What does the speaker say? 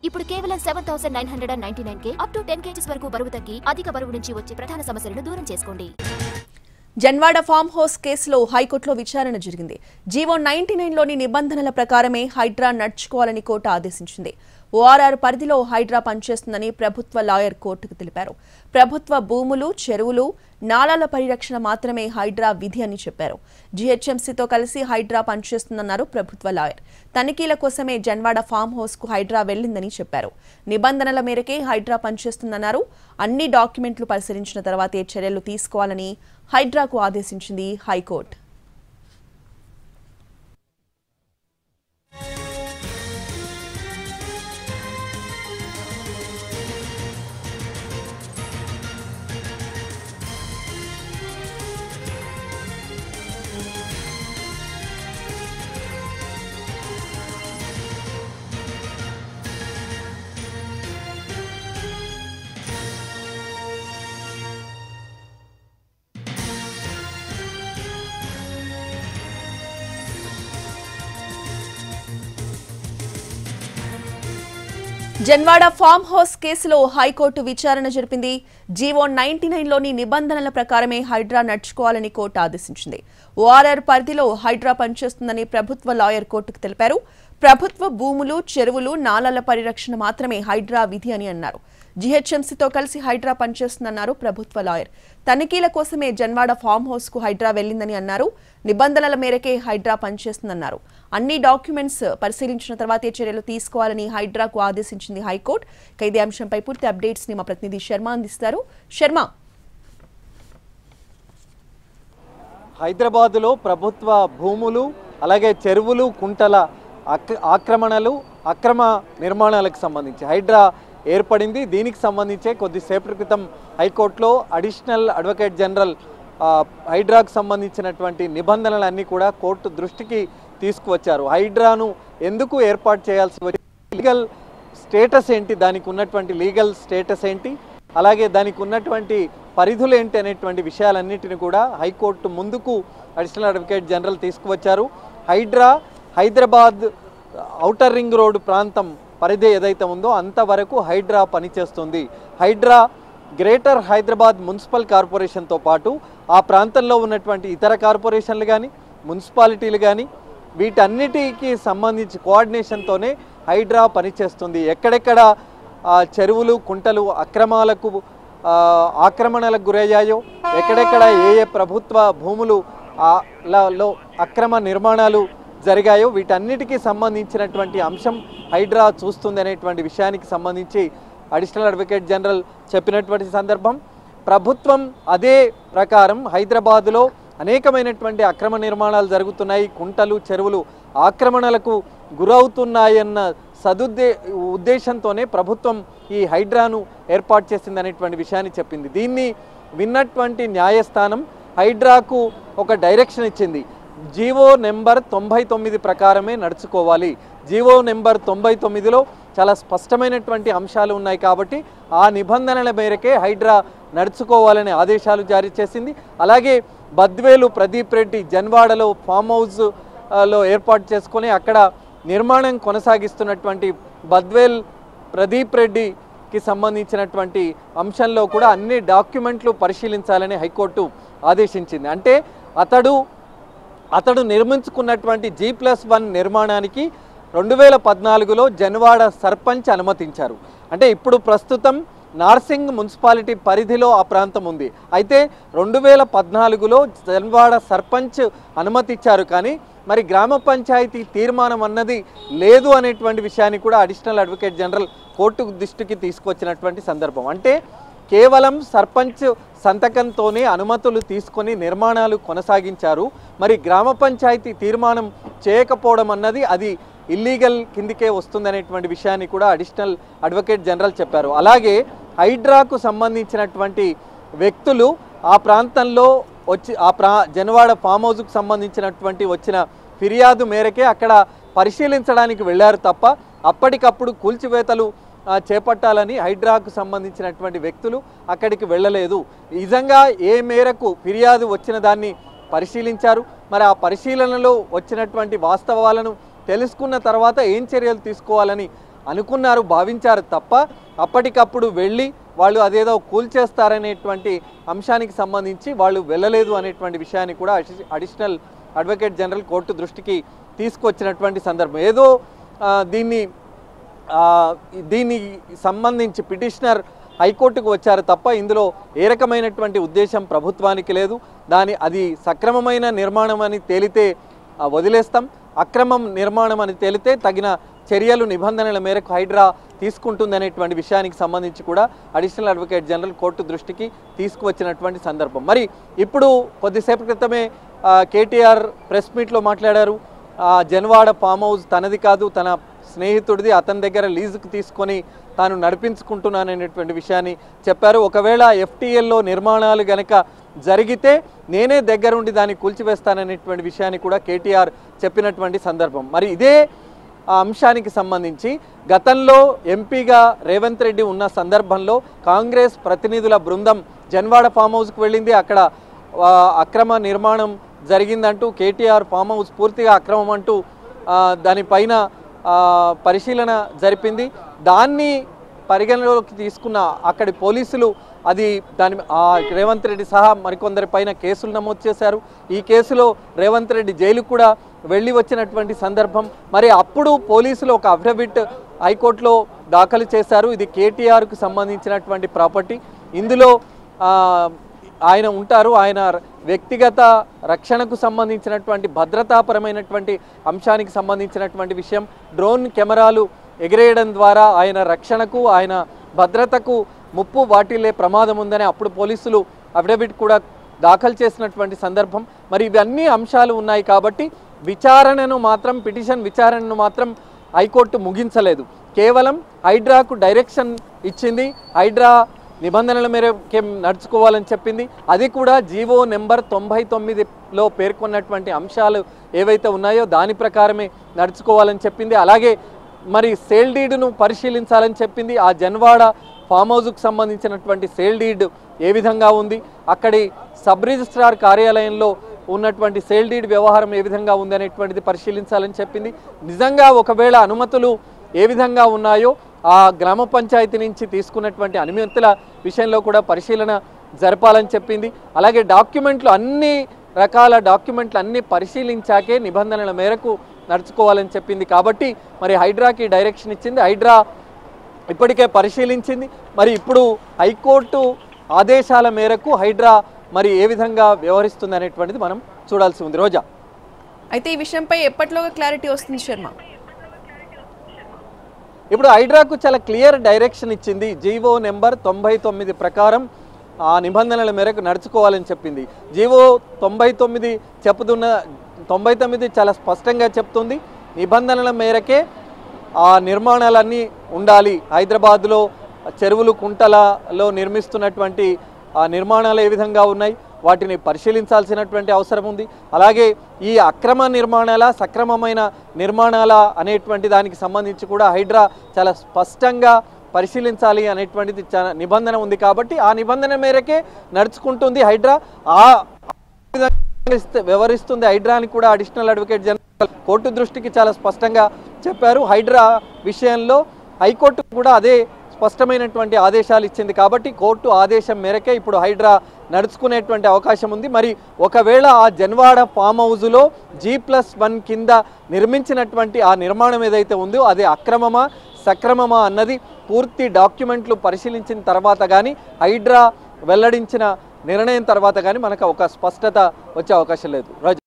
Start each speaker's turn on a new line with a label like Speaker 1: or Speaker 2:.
Speaker 1: ఇప్పుడు కేవలం seven thousand nine hundred and ninety nine కే అప్ టు టెన్ కేజీస్ వరకు బరువు తగ్గి అధిక బరువు నుంచి వచ్చే ప్రధాన సమస్యలను దూరం చేసుకోండి
Speaker 2: జన్వాడ ఫామ్ హౌస్ కేసులో హైకోర్టులో విచారణ జరిగింది జీవో నైన్టీ నైన్లోని నిబంధనల ప్రకారమే హైడ్రా నడుచుకోవాలని కోర్టు ఆదేశించింది ఓఆర్ఆర్ పరిధిలో హైడ్రా పనిచేస్తుందని ప్రభుత్వ లాయర్ కోర్టుకు తెలిపారు ప్రభుత్వ భూములు చెరువులు నాలాల పరిరక్షణ మాత్రమే హైడ్రా విధి అని చెప్పారు జీహెచ్ఎంసీతో కలిసి హైడ్రా పనిచేస్తుందన్నారు ప్రభుత్వ లాయర్ తనిఖీల కోసమే జన్వాడ ఫామ్ హౌస్ కు హైడ్రా వెళ్లిందని చెప్పారు నిబంధనల మేరకే హైడ్రా పనిచేస్తుందన్నారు అన్ని డాక్యుమెంట్లు పరిశీలించిన తర్వాతే చర్యలు తీసుకోవాలని హైడ్రాకు ఆదేశించింది హైకోర్టు జన్వాడ ఫామ్ హౌస్ కేసులో హైకోర్టు విచారణ జరిపింది జీవో నైన్టీ నైన్లోని నిబంధనల ప్రకారమే హైడ్రా నడుచుకోవాలని కోర్టు ఆదేశించింది ఓఆర్ఆర్ పరిధిలో హైడ్రా పనిచేస్తుందని ప్రభుత్వ లాయర్ కోర్టుకు తెలిపారు ప్రభుత్వ భూములు చెరువులు నాలాల పరిరక్షణ మాత్రమే హైడ్రా విధి అని అన్నారు జీహెచ్ఎంసీతో కలిసి హైడ్రా పనిచేస్తుందన్నారు ప్రభుత్వ లాయర్ తనిఖీల కోసమే జన్వాడ ఫామ్ హౌస్ కు హైడ్రా వెళ్లిందని అన్నారు నిబంధనల మేరకే హైడ్రా పనిచేస్తుందన్నారు అన్ని డాక్యుమెంట్స్ పరిశీలించిన తర్వాతే చర్యలు తీసుకోవాలని హైడ్రాకు ఆదేశించింది హైకోర్టు ఇక ఇదే అంశంపై పూర్తి అప్డేట్స్ ని మా ప్రతినిధి శర్మ అందిస్తారు శర్మ
Speaker 3: హైదరాబాదులో ప్రభుత్వ భూములు అలాగే చెరువులు కుంటల అక్ ఆక్రమణలు అక్రమ నిర్మాణాలకు సంబంధించి హైడ్రా ఏర్పడింది దీనికి సంబంధించే కొద్దిసేపటి క్రితం హైకోర్టులో అడిషనల్ అడ్వకేట్ జనరల్ ఆ, హైడ్రాకు సంబంధించినటువంటి నిబంధనలన్నీ కూడా కోర్టు దృష్టికి తీసుకువచ్చారు హైడ్రాను ఎందుకు ఏర్పాటు చేయాల్సి వచ్చింది లీగల్ స్టేటస్ ఏంటి దానికి ఉన్నటువంటి లీగల్ స్టేటస్ ఏంటి అలాగే దానికి ఉన్నటువంటి పరిధులు ఏంటి అనేటువంటి విషయాలన్నింటిని కూడా హైకోర్టు ముందుకు అడిషనల్ అడ్వకేట్ జనరల్ తీసుకువచ్చారు HYDRAA Hyderabad outer ring road ప్రాంతం పరిధి ఏదైతే ఉందో అంతవరకు హైడ్రా పనిచేస్తుంది హైడ్రా గ్రేటర్ హైదరాబాద్ మున్సిపల్ కార్పొరేషన్తో పాటు ఆ ప్రాంతంలో ఉన్నటువంటి ఇతర కార్పొరేషన్లు కానీ మున్సిపాలిటీలు కానీ వీటన్నిటికి సంబంధించి కోఆర్డినేషన్తోనే హైడ్రా పనిచేస్తుంది ఎక్కడెక్కడ ఆ, చెరువులు కుంటలు అక్రమాలకు ఆ, ఆక్రమణలకు గురయ్యాయో ఎక్కడెక్కడ ఏ ఏ ప్రభుత్వ భూములు ఆ, ల- లో అక్రమ నిర్మాణాలు జరిగాయో వీటన్నిటికీ సంబంధించినటువంటి అంశం హైడ్రా చూస్తుంది అనేటువంటి విషయానికి సంబంధించి అడిషనల్ అడ్వకేట్ జనరల్ చెప్పినటువంటి సందర్భం ప్రభుత్వం అదే ప్రకారం హైదరాబాదులో అనేకమైనటువంటి అక్రమ నిర్మాణాలు జరుగుతున్నాయి కుంటలు చెరువులు ఆక్రమణలకు గురవుతున్నాయన్న సదుద్దే ఉద్దేశంతోనే ప్రభుత్వం ఈ హైడ్రాను ఏర్పాటు చేసింది అనేటువంటి విషయాన్ని చెప్పింది దీన్ని విన్నటువంటి న్యాయస్థానం హైడ్రాకు ఒక డైరెక్షన్ ఇచ్చింది జీవో నెంబర్ తొంభై తొమ్మిది ప్రకారమే నడుచుకోవాలి జీవో నెంబర్ తొంభై తొమ్మిదిలో చాలా స్పష్టమైనటువంటి అంశాలు ఉన్నాయి కాబట్టి ఆ నిబంధనల మేరకే హైడ్రా నడుచుకోవాలనే ఆదేశాలు జారీ చేసింది అలాగే బద్వేలు ప్రదీప్ రెడ్డి జన్వాడలో ఫామ్ హౌస్ ఆ, లో ఏర్పాటు చేసుకొని అక్కడ నిర్మాణం కొనసాగిస్తున్నటువంటి బద్వేల్ ప్రదీప్ రెడ్డికి సంబంధించినటువంటి అంశంలో కూడా అన్ని డాక్యుమెంట్లు పరిశీలించాలని హైకోర్టు ఆదేశించింది అంటే అతడు అతడు నిర్మించుకున్నటువంటి జీ ప్లస్ వన్ నిర్మాణానికి రెండు వేల పద్నాలుగులో జన్వాడ సర్పంచ్ అనుమతించారు అంటే ఇప్పుడు ప్రస్తుతం నార్సింగ్ మున్సిపాలిటీ పరిధిలో ఆ ప్రాంతం ఉంది అయితే రెండు వేల పద్నాలుగులో జన్వాడ సర్పంచ్ అనుమతిచ్చారు కానీ మరి గ్రామ పంచాయతీ తీర్మానం అన్నది లేదు అనేటువంటి విషయాన్ని కూడా అడిషనల్ అడ్వకేట్ జనరల్ కోర్టు దృష్టికి తీసుకొచ్చినటువంటి సందర్భం అంటే కేవలం సర్పంచ్ సంతకంతోనే అనుమతులు తీసుకొని నిర్మాణాలు కొనసాగించారు మరి గ్రామ పంచాయతీ తీర్మానం చేయకపోవడం అన్నది అది ఇల్లీగల్ కిందికే వస్తుందనేటువంటి విషయాన్ని కూడా అడిషనల్ అడ్వకేట్ జనరల్ చెప్పారు అలాగే హైడ్రాకు సంబంధించినటువంటి వ్యక్తులు ఆ ప్రాంతంలో వచ్చి ఆ ప్రా జనవాడ ఫామ్ హౌస్కు సంబంధించినటువంటి వచ్చిన ఫిర్యాదు మేరకే అక్కడ పరిశీలించడానికి వెళ్ళారు తప్ప అప్పటికప్పుడు కూల్చివేతలు ఆ, చేపట్టాలని హైడ్రాకు సంబంధించినటువంటి వ్యక్తులు అక్కడికి వెళ్ళలేదు నిజంగా ఏ మేరకు ఫిర్యాదు వచ్చిన దాన్ని పరిశీలించారు మరి ఆ పరిశీలనలో వచ్చినటువంటి వాస్తవాలను తెలుసుకున్న తర్వాత ఏం చర్యలు తీసుకోవాలని అనుకున్నారు భావించారు తప్ప అప్పటికప్పుడు వెళ్ళి వాళ్ళు అదేదో కూల్చేస్తారనేటువంటి అంశానికి సంబంధించి వాళ్ళు వెళ్ళలేదు అనేటువంటి విషయాన్ని కూడా అడిష- అడిషనల్ అడ్వకేట్ జనరల్ కోర్టు దృష్టికి తీసుకొచ్చినటువంటి సందర్భం ఏదో ఆ, దీన్ని ఆ, దీన్ని సంబంధించి పిటిషనర్ హైకోర్టుకు వచ్చారు తప్ప ఇందులో ఏ రకమైనటువంటి ఉద్దేశం ప్రభుత్వానికి లేదు దాని అది సక్రమమైన నిర్మాణం అని తేలితే ఆ, వదిలేస్తాం అక్రమం నిర్మాణం అని తేలితే తగిన చర్యలు నిబంధనల మేరకు హైడ్రా తీసుకుంటుందనేటువంటి విషయానికి సంబంధించి కూడా అడిషనల్ అడ్వకేట్ జనరల్ కోర్టు దృష్టికి తీసుకువచ్చినటువంటి సందర్భం మరి ఇప్పుడు కొద్దిసేపు క్రితమే ఆ, కేటీఆర్ ప్రెస్ మీట్లో మాట్లాడారు ఆ, జన్వాడ ఫామ్ హౌస్ తనది కాదు తన స్నేహితుడిది అతని దగ్గర లీజుకు తీసుకొని తాను నడిపించుకుంటున్నాననేటువంటి విషయాన్ని చెప్పారు ఒకవేళ ఎఫ్టీఎల్లో నిర్మాణాలు గనక జరిగితే నేనే దగ్గరుండి దాన్ని కూల్చివేస్తాననేటువంటి విషయాన్ని కూడా కేటీఆర్ చెప్పినటువంటి సందర్భం మరి ఇదే ఆ అంశానికి సంబంధించి గతంలో ఎంపీగా రేవంత్ రెడ్డి ఉన్న సందర్భంలో కాంగ్రెస్ ప్రతినిధుల బృందం జన్వాడ ఫామ్ హౌస్కి వెళ్ళింది అక్కడ ఆ, అక్రమ నిర్మాణం జరిగిందంటూ కేటీఆర్ ఫామ్ హౌస్ పూర్తిగా అక్రమం అంటూ ఆ, దానిపైన ఆ, పరిశీలన జరిపింది దాన్ని పరిగణలోకి తీసుకున్న అక్కడి పోలీసులు అది దాని ఆ రేవంత్ రెడ్డి సహా మరికొందరి పైన కేసులు నమోదు చేశారు ఈ కేసులో రేవంత్ రెడ్డి జైలుకు కూడా వెళ్ళి వచ్చినటువంటి సందర్భం మరి అప్పుడు పోలీసులు ఒక అఫిడవిట్ హైకోర్టులో దాఖలు చేశారు ఇది కేటీఆర్కు సంబంధించినటువంటి ప్రాపర్టీ ఇందులో ఆ, ఆయన ఉంటారు ఆయన వ్యక్తిగత రక్షణకు సంబంధించినటువంటి భద్రతాపరమైనటువంటి అంశానికి సంబంధించినటువంటి విషయం డ్రోన్ కెమెరాలు ఎగిరేయడం ద్వారా ఆయన రక్షణకు ఆయన భద్రతకు ముప్పు వాటిల్లే ప్రమాదం ఉందని అప్పుడు పోలీసులు అఫిడవిట్ కూడా దాఖలు చేసినటువంటి సందర్భం మరి ఇవన్నీ అంశాలు ఉన్నాయి కాబట్టి విచారణను మాత్రం పిటిషన్ విచారణను మాత్రం హైకోర్టు ముగించలేదు కేవలం హైడ్రాకు డైరెక్షన్ ఇచ్చింది హైడ్రా నిబంధనల మేరకే నడుచుకోవాలని చెప్పింది అది కూడా జీవో నెంబర్ తొంభై తొమ్మిదిలో పేర్కొన్నటువంటి అంశాలు ఏవైతే ఉన్నాయో దాని ప్రకారమే నడుచుకోవాలని చెప్పింది అలాగే మరి సేల్ డీడ్ను పరిశీలించాలని చెప్పింది ఆ జన్వాడ ఫామ్ హౌస్కు సంబంధించినటువంటి సేల్ డీడ్ ఏ విధంగా ఉంది అక్కడి సబ్ రిజిస్ట్రార్ కార్యాలయంలో ఉన్నటువంటి సేల్ డీడ్ వ్యవహారం ఏ విధంగా ఉంది అనేటువంటిది పరిశీలించాలని చెప్పింది నిజంగా ఒకవేళ అనుమతులు ఏ విధంగా ఉన్నాయో ఆ గ్రామ పంచాయతీ నుంచి తీసుకున్నటువంటి అనుమతుల విషయంలో కూడా పరిశీలన జరపాలని చెప్పింది అలాగే డాక్యుమెంట్లు అన్ని రకాల డాక్యుమెంట్లు అన్ని పరిశీలించాకే నిబంధనల మేరకు నడుచుకోవాలని చెప్పింది కాబట్టి మరి హైడ్రాకి డైరెక్షన్ ఇచ్చింది హైడ్రా ఇప్పటికే పరిశీలించింది మరి ఇప్పుడు హైకోర్టు ఆదేశాల మేరకు హైడ్రా మరి ఏ విధంగా వ్యవహరిస్తుంది అనేటువంటిది మనం చూడాల్సి ఉంది రోజా
Speaker 2: అయితే ఈ విషయంపై ఎప్పటిలోగా క్లారిటీ వస్తుంది శర్మ
Speaker 3: ఇప్పుడు హైడ్రాకు చాలా క్లియర్ డైరెక్షన్ ఇచ్చింది జీవో నెంబర్ తొంభై తొమ్మిది ప్రకారం ఆ నిబంధనల మేరకు నడుచుకోవాలని చెప్పింది జీవో తొంభై తొమ్మిది చెప్తున్న తొంభై తొమ్మిది చాలా స్పష్టంగా చెప్తుంది నిబంధనల మేరకే ఆ నిర్మాణాలన్నీ ఉండాలి హైదరాబాద్లో చెరువులు కుంటలలో నిర్మిస్తున్నటువంటి ఆ నిర్మాణాలు ఏ విధంగా ఉన్నాయి వాటిని పరిశీలించాల్సినటువంటి అవసరం ఉంది అలాగే ఈ అక్రమ నిర్మాణాల సక్రమమైన నిర్మాణాల అనేటువంటి దానికి సంబంధించి కూడా హైడ్రా చాలా స్పష్టంగా పరిశీలించాలి అనేటువంటిది చాలా నిబంధన ఉంది కాబట్టి ఆ నిబంధన మేరకే నడుచుకుంటుంది హైడ్రా ఆ విధంగా వ్యవహరిస్తే- వ్యవహరిస్తుంది హైడ్రా అని కూడా అడిషనల్ అడ్వకేట్ జనరల్ కోర్టు దృష్టికి చాలా స్పష్టంగా చెప్పారు హైడ్రా విషయంలో హైకోర్టు కూడా అదే స్పష్టమైనటువంటి ఆదేశాలు ఇచ్చింది కాబట్టి కోర్టు ఆదేశం మేరకే ఇప్పుడు హైడ్రా నడుచుకునేటువంటి అవకాశం ఉంది మరి ఒకవేళ ఆ జన్వాడ ఫామ్ హౌజులో జీ ప్లస్ వన్ కింద నిర్మించినటువంటి ఆ నిర్మాణం ఏదైతే ఉందో అది అక్రమమా సక్రమమా అన్నది పూర్తి డాక్యుమెంట్లు పరిశీలించిన తర్వాత కానీ హైడ్రా వెల్లడించిన నిర్ణయం తర్వాత కానీ మనకు ఒక స్పష్టత వచ్చే అవకాశం లేదు రాజు